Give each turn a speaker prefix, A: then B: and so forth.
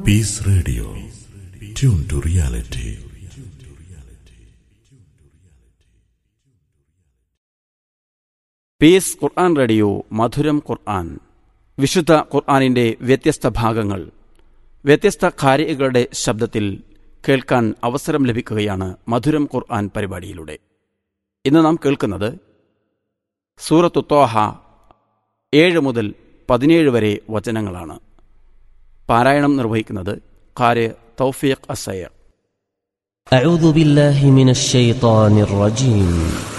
A: piece radio tune to reality
B: peace Quran radio മധുരം Quran വിശുദ്ധ ഖുർആനിന്റെ വ്യത്യസ്ത ഭാഗങ്ങൾ വ്യത്യസ്ത ഖാരികളുടെ ശബ്ദത്തിൽ കേൾക്കാൻ അവസരം ലഭിക്കുകയാണ് മധുരം ഖുർആൻ പരിപാടിയിലൂടെ ഇന്ന് നാം കേൾക്കുന്നത് സൂറത്തു തോഹ ഏഴ് മുതൽ പതിനേഴ് വരെ വചനങ്ങളാണ് പാരായണം നിർവഹിക്കുന്നത് ഖാര് തൗഫീഖ് അസയർ
C: أعوذ بالله من الشيطان الرجيم